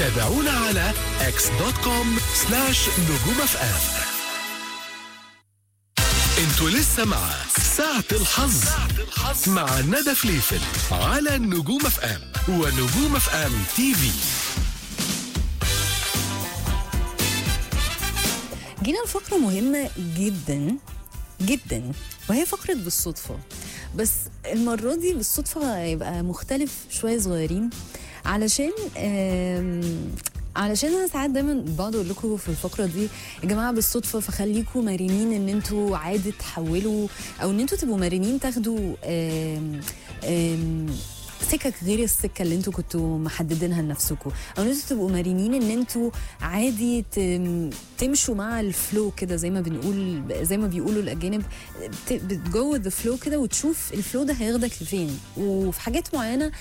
تابعونا على اكس دوت كوم سلاش نجوم اف ام انتوا لسه مع ساعة الحظ مع ندى فليفل على نجوم اف ام ونجوم اف ام تي في جينا لفقرة مهمة جدا جدا وهي فقرة بالصدفة بس المرة دي بالصدفة هيبقى مختلف شوية صغيرين علشان آم، علشان انا ساعات دايما بقعد اقول لكم في الفقره دي يا جماعه بالصدفه فخليكم مرنين ان انتوا عادي تحولوا او ان انتوا تبقوا مرنين تاخدوا آم، آم، سكك غير السكه اللي انتوا كنتوا محددينها لنفسكم او ان انتوا تبقوا مرنين ان انتوا عادي تم- تمشوا مع الفلو كده زي ما بنقول زي ما بيقولوا الاجانب بتجو ذا فلو كده وتشوف الفلو ده هياخدك لفين وفي حاجات معينه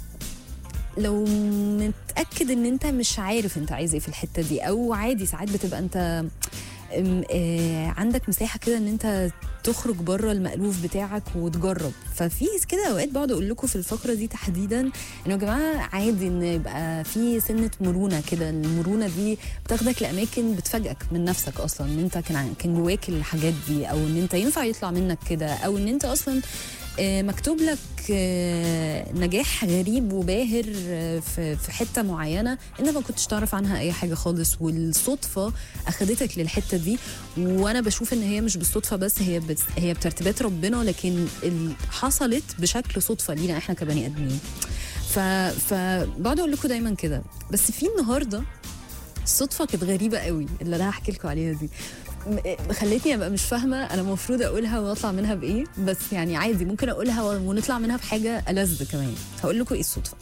لو متاكد ان انت مش عارف انت عايز ايه في الحته دي او عادي ساعات بتبقى انت أم، آه، عندك مساحه كده ان انت تخرج بره المألوف بتاعك وتجرب ففي كده اوقات بقعد اقول لكم في الفقره دي تحديدا انه يا جماعه عادي ان يبقى في سنه مرونه كده المرونه دي بتاخدك لاماكن بتفاجئك من نفسك اصلا ان انت كان ع- كان جواك الحاجات دي او ان انت ينفع يطلع منك كده او ان انت اصلا آه، مكتوب لك آه، نجاح غريب وباهر آه، في في حته معينه انت ما كنتش تعرف عنها اي حاجه خالص والصدفه اخدتك للحته دي وانا بشوف ان هي مش بالصدفه بس هي بس هي بترتيبات ربنا لكن ال- حصلت بشكل صدفه لينا احنا كبني ادمين ف فبقعد اقول لكم دايما كده بس في النهارده الصدفه كانت غريبه قوي اللي انا هحكي لكم عليها دي م- خلتني ابقى مش فاهمه انا المفروض اقولها واطلع منها بايه بس يعني عادي ممكن اقولها ونطلع منها بحاجه ألذ كمان هقول لكم ايه الصدفه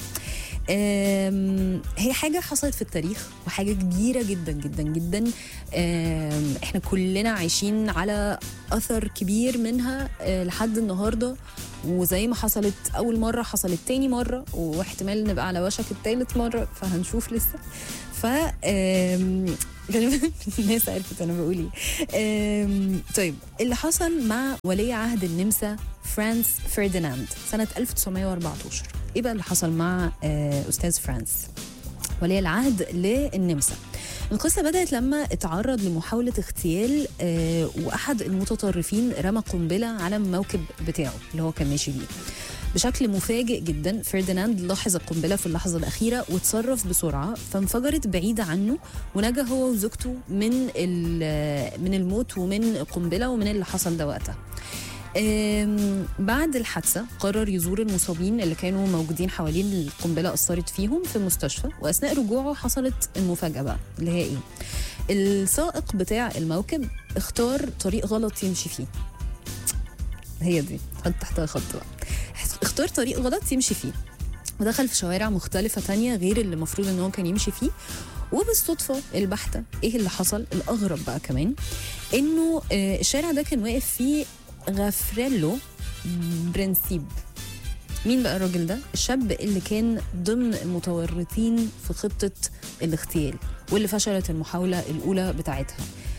أم، هي حاجة حصلت في التاريخ وحاجة كبيرة جدا جدا جدا أم، احنا كلنا عايشين على أثر كبير منها أه، لحد النهاردة وزي ما حصلت أول مرة حصلت تاني مرة واحتمال نبقى على وشك التالت مرة فهنشوف لسه ف أم، غالبا الناس عرفت انا بقول ايه أم، طيب اللي حصل مع ولي عهد النمسا فرانس فرديناند سنه 1914 ايه بقى اللي حصل مع آه، استاذ فرانس ولي العهد للنمسا القصة بدأت لما اتعرض لمحاولة اغتيال آه، وأحد المتطرفين رمى قنبلة على الموكب بتاعه اللي هو كان ماشي بيه بشكل مفاجئ جدا فرديناند لاحظ القنبله في اللحظه الاخيره وتصرف بسرعه فانفجرت بعيده عنه ونجا هو وزوجته من ال- من الموت ومن القنبله ومن اللي حصل ده وقتها أم، بعد الحادثة قرر يزور المصابين اللي كانوا موجودين حوالين القنبلة أثرت فيهم في المستشفى وأثناء رجوعه حصلت المفاجأة بقى اللي هي إيه؟ السائق بتاع الموكب اختار طريق غلط يمشي فيه هي دي حط تحتها خط بقى اختار طريق غلط يمشي فيه ودخل في شوارع مختلفة تانية غير اللي المفروض ان هو كان يمشي فيه وبالصدفة البحتة ايه اللي حصل الأغرب بقى كمان انه آه، الشارع ده كان واقف فيه غافريلو برنسيب مين بقى الراجل ده؟ الشاب اللي كان ضمن المتورطين في خطة الاغتيال واللي فشلت المحاولة الأولى بتاعتها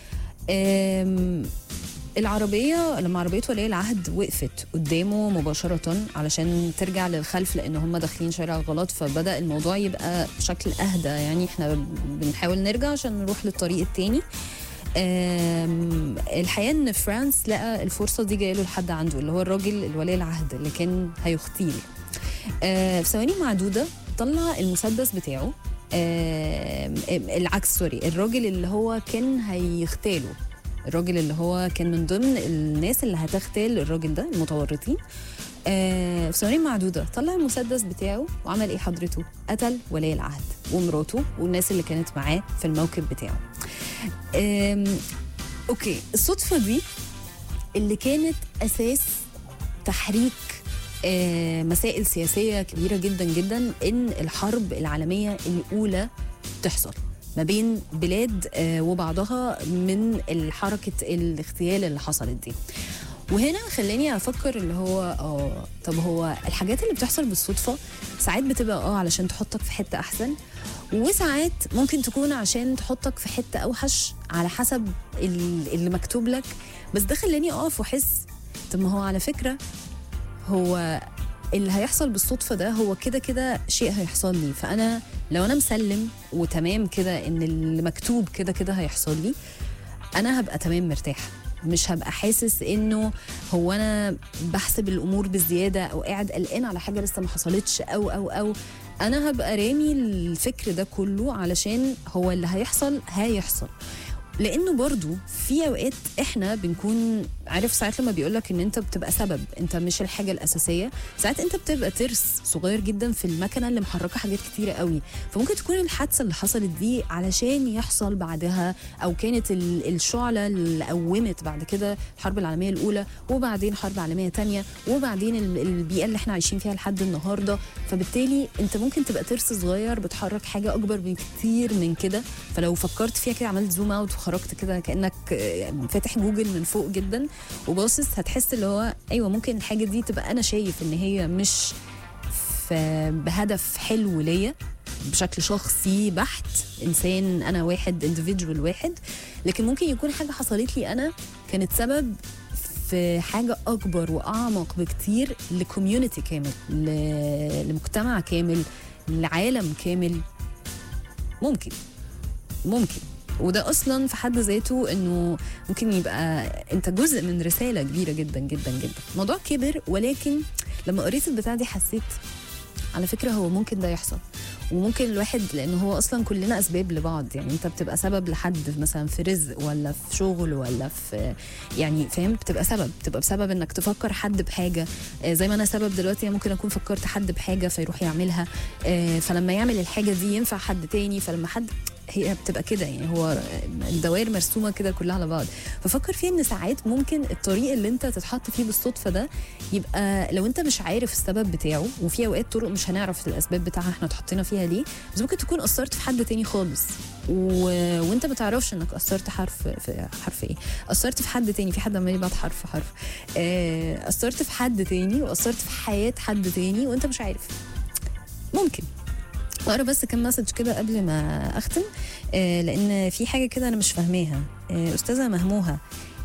آم، العربية لما عربية ولي العهد وقفت قدامه مباشرة علشان ترجع للخلف لأن هم داخلين شارع غلط فبدأ الموضوع يبقى بشكل أهدى يعني احنا بنحاول نرجع عشان نروح للطريق التاني آم، الحقيقة ان فرانس لقى الفرصة دي جاية له لحد عنده اللي هو الراجل الولي العهد اللي كان هيغتيل آه، في ثواني معدودة طلع المسدس بتاعه آم، العكس سوري الراجل اللي هو كان هيغتاله الراجل اللي هو كان من ضمن الناس اللي هتغتال الراجل ده المتورطين آه في ثواني معدودة طلع المسدس بتاعه وعمل ايه حضرته قتل ولي العهد ومراته والناس اللي كانت معاه في الموكب بتاعه آم، اوكي الصدفة دي اللي كانت اساس تحريك آه، مسائل سياسية كبيرة جدا جدا إن الحرب العالمية الأولى تحصل ما بين بلاد آه، وبعضها من الحركة الاغتيال اللي حصلت دي وهنا خلاني افكر اللي هو اه طب هو الحاجات اللي بتحصل بالصدفه ساعات بتبقى اه علشان تحطك في حته احسن وساعات ممكن تكون عشان تحطك في حته اوحش على حسب ال- اللي مكتوب لك بس ده خلاني اقف واحس طب ما هو على فكره هو اللي هيحصل بالصدفه ده هو كده كده شيء هيحصل لي فانا لو انا مسلم وتمام كده ان اللي مكتوب كده كده هيحصل لي انا هبقى تمام مرتاحه مش هبقى حاسس انه هو انا بحسب الامور بزياده او قاعد قلقان على حاجه لسه ما حصلتش او او او انا هبقى رامي الفكر ده كله علشان هو اللي هيحصل هيحصل لانه برضو في اوقات احنا بنكون عارف ساعات لما بيقولك ان انت بتبقى سبب انت مش الحاجه الاساسيه ساعات انت بتبقى ترس صغير جدا في المكنه اللي محركه حاجات كتيره قوي فممكن تكون الحادثه اللي حصلت دي علشان يحصل بعدها او كانت ال- الشعله اللي قومت بعد كده الحرب العالميه الاولى وبعدين حرب عالميه تانية وبعدين ال- البيئه اللي احنا عايشين فيها لحد النهارده فبالتالي انت ممكن تبقى ترس صغير بتحرك حاجه اكبر بكتير من كده فلو فكرت فيها كده عملت زوم اوت وخرجت كده كانك آه، فاتح جوجل من فوق جدا وباصص هتحس اللي هو ايوه ممكن الحاجه دي تبقى انا شايف ان هي مش في بهدف حلو ليا بشكل شخصي بحت انسان انا واحد individual واحد لكن ممكن يكون حاجه حصلت لي انا كانت سبب في حاجه اكبر واعمق بكتير لكوميونتي كامل ل- لمجتمع كامل لعالم كامل ممكن ممكن وده اصلا في حد ذاته انه ممكن يبقى انت جزء من رساله كبيره جدا جدا جدا الموضوع كبر ولكن لما قريت البتاع دي حسيت على فكره هو ممكن ده يحصل وممكن الواحد لان هو اصلا كلنا اسباب لبعض يعني انت بتبقى سبب لحد مثلا في رزق ولا في شغل ولا في يعني فاهم بتبقى سبب بتبقى بسبب انك تفكر حد بحاجه آه، زي ما انا سبب دلوقتي أنا ممكن اكون فكرت حد بحاجه فيروح يعملها آه، فلما يعمل الحاجه دي ينفع حد تاني فلما حد هي بتبقى كده يعني هو الدوائر مرسومه كده كلها على بعض ففكر فيها ان ساعات ممكن الطريق اللي انت تتحط فيه بالصدفه ده يبقى لو انت مش عارف السبب بتاعه وفي اوقات طرق مش هنعرف الاسباب بتاعها احنا اتحطينا فيها ليه بس ممكن تكون اثرت في حد تاني خالص و... وانت ما تعرفش انك اثرت حرف في حرف ايه اثرت في حد تاني في حد عمال يبعت حرف حرف آه، اثرت في حد تاني واثرت في حياه حد تاني وانت مش عارف ممكن اقرا بس كام مسج كده قبل ما اختم آه لان في حاجه كده انا مش فاهماها آه استاذه مهموها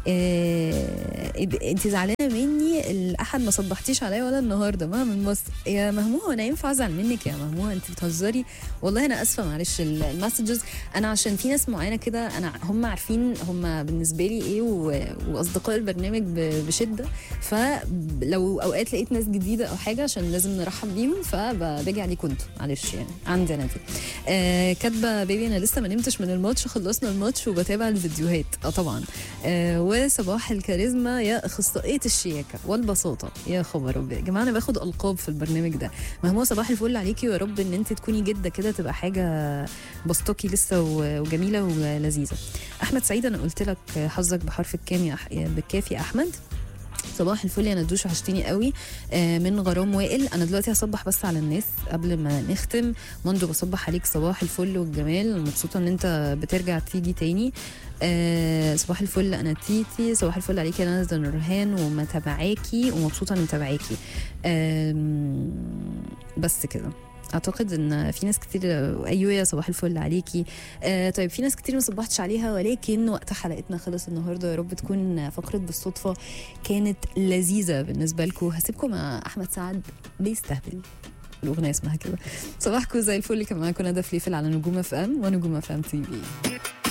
آه انت زعلانه مني الاحد ما صبحتيش عليا ولا النهارده ما من مصر يا مهموه انا ينفع ازعل منك يا مهموه انت بتهزري والله انا اسفه معلش ال- المسجز انا عشان في ناس معينه كده انا هم عارفين هم بالنسبه لي ايه و- واصدقاء البرنامج ب- بشده فلو اوقات لقيت ناس جديده او حاجه عشان لازم نرحب بيهم فباجي عليكم انتوا معلش يعني عندي انا دي آه كاتبه بيبي انا لسه ما نمتش من الماتش خلصنا الماتش وبتابع الفيديوهات اه طبعا آه وصباح الكاريزما يا اخصائيه الشياكه والبساطه يا خبر أبيض. يا جماعه انا باخد القاب في البرنامج ده ما هو صباح الفل عليكي ويا رب ان انت تكوني جده كده تبقى حاجه بسطكي لسه و- وجميله ولذيذه احمد سعيد انا قلت لك حظك بحرف الكام يا أح... بالكاف يا احمد صباح الفل يا ندوش وحشتيني قوي آه، من غرام وائل انا دلوقتي هصبح بس على الناس قبل ما نختم مندو بصبح عليك صباح الفل والجمال مبسوطه ان انت بترجع تيجي تاني آه، صباح الفل انا تيتي صباح الفل عليكي انا نازله نورهان ومتابعاكي ومبسوطه اني متابعاكي آم، بس كده اعتقد ان في ناس كتير ايوه يا صباح الفل عليكي آه طيب في ناس كتير ما صبحتش عليها ولكن وقت حلقتنا خلص النهارده يا رب تكون فقره بالصدفه كانت لذيذه بالنسبه لكم هسيبكم مع احمد سعد بيستهبل الاغنيه اسمها كده صباحكم زي الفل كان معاكم ندى فليفل على نجوم اف ام ونجوم اف ام تي في